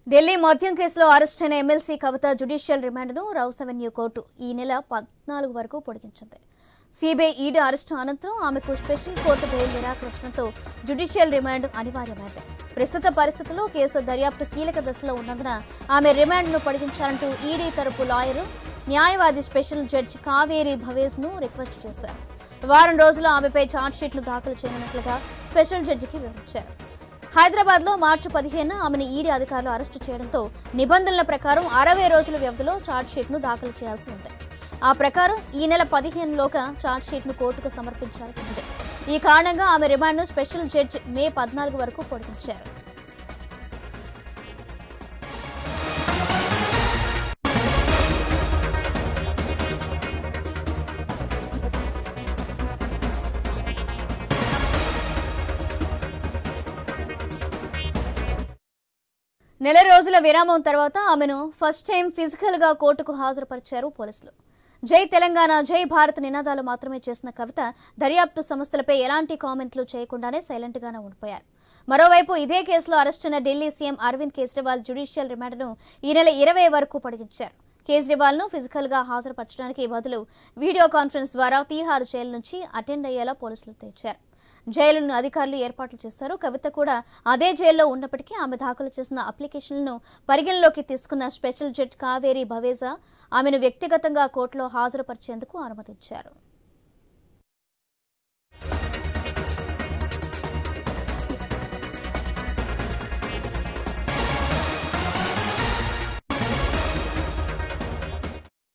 ఢిల్లీ మద్యం కేసులో అరెస్ట్ అయిన ఎమ్మెల్సీ కవిత జ్యుడిషియల్ రిమాండ్ను రౌస్ అవెన్యూ కోర్టు ఈ నెల పద్నాలుగు వరకు పొడిగించింది సిబిఐ ఈడీ అరెస్టు అనంతరం ఆమెకు స్పెషల్ కోర్టు బెయిల్ నిరాకరించడంతో జ్యుడిషియల్ రిమాండ్ అనివార్యమైంది ప్రస్తుత పరిస్థితుల్లో కేసు దర్యాప్తు కీలక దశలో ఉన్నందున ఆమె రిమాండ్ను పొడిగించాలంటూ ఈడీ తరపు లాయరు న్యాయవాది స్పెషల్ జడ్జి కావేరి భవేజ్ను రిక్వెస్ట్ చేశారు వారం రోజులు ఆమెపై ఛార్జ్షీట్ను దాఖలు చేయనున్నట్లుగా స్పెషల్ జడ్జికి వివరించారు హైదరాబాద్ లో మార్చి పదిహేను ఆమెను ఈడీ అధికారులు అరెస్టు చేయడంతో నిబంధనల ప్రకారం అరవై రోజుల వ్యవధిలో ఛార్జ్షీట్ ను దాఖలు చేయాల్సి ఉంది ఆ ప్రకారం ఈ నెల పదిహేనులోగా ఛార్జ్షీట్ ను కోర్టుకు సమర్పించాల్సి ఉంది ఈ కారణంగా ఆమె రిమాండ్ను స్పెషల్ జడ్జి మే పద్నాలుగు వరకు పొడిగించారు నెల రోజుల విరామం తర్వాత ఆమెను ఫస్ట్ టైం ఫిజికల్ గా కోర్టుకు హాజరుపరిచారు పోలీసులు జై తెలంగాణ జై భారత్ నినాదాలు మాత్రమే చేసిన కవిత దర్యాప్తు సంస్థలపై ఎలాంటి కామెంట్లు చేయకుండానే సైలెంట్ గానే ఉండిపోయారు మరోవైపు ఇదే కేసులో అరెస్టైన ఢిల్లీ సీఎం అరవింద్ కేజ్రీవాల్ జ్యుడిషియల్ రిమాండ్ను ఈ నెల ఇరవై వరకు పొడిగించారు కేజ్రీవాల్ ను ఫిజికల్ గా హాజరుపరచడానికి బదులు వీడియో కాన్ఫరెన్స్ ద్వారా తీహార్ జైలు నుంచి అటెండ్ అయ్యేలా పోలీసులు తెచ్చారు జైలును అధికారులు ఏర్పాట్లు చేశారు కవిత కూడా అదే జైల్లో ఉన్నప్పటికీ ఆమె దాఖలు చేసిన అప్లికేషన్లను పరిగణలోకి తీసుకున్న స్పెషల్ జడ్జి కావేరి భవేజా ఆమెను వ్యక్తిగతంగా కోర్టులో హాజరుపరిచేందుకు అనుమతించారు